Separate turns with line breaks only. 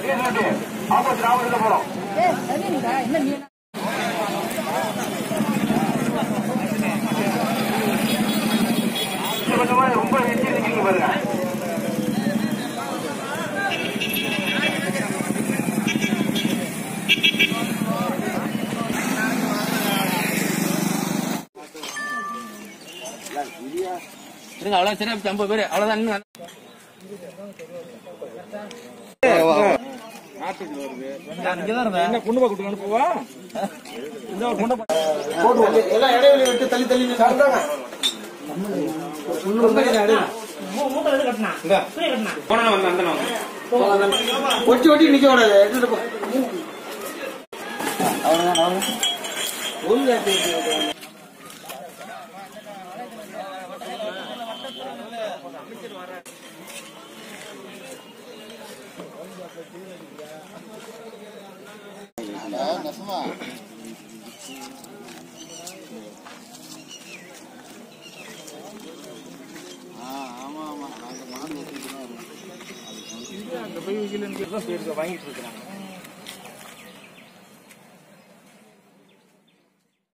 opposite ஆப்போசிட்ல போறோம்
ஏய் சரிங்கடா என்ன நீ
கொஞ்சம் கொஞ்சமா ரொம்ப வெட்டி நிக்கிறீங்க பாருங்க
இருங்க அவ்வளவு சரி ஐம்பது பேர் அவ்வளவுதான் இன்னும்
ஒட்டி ஒட்டி நிக்க கூடாது எடுத்துட்டு போ
வாங்கிட்டு இருக்கிறாங்க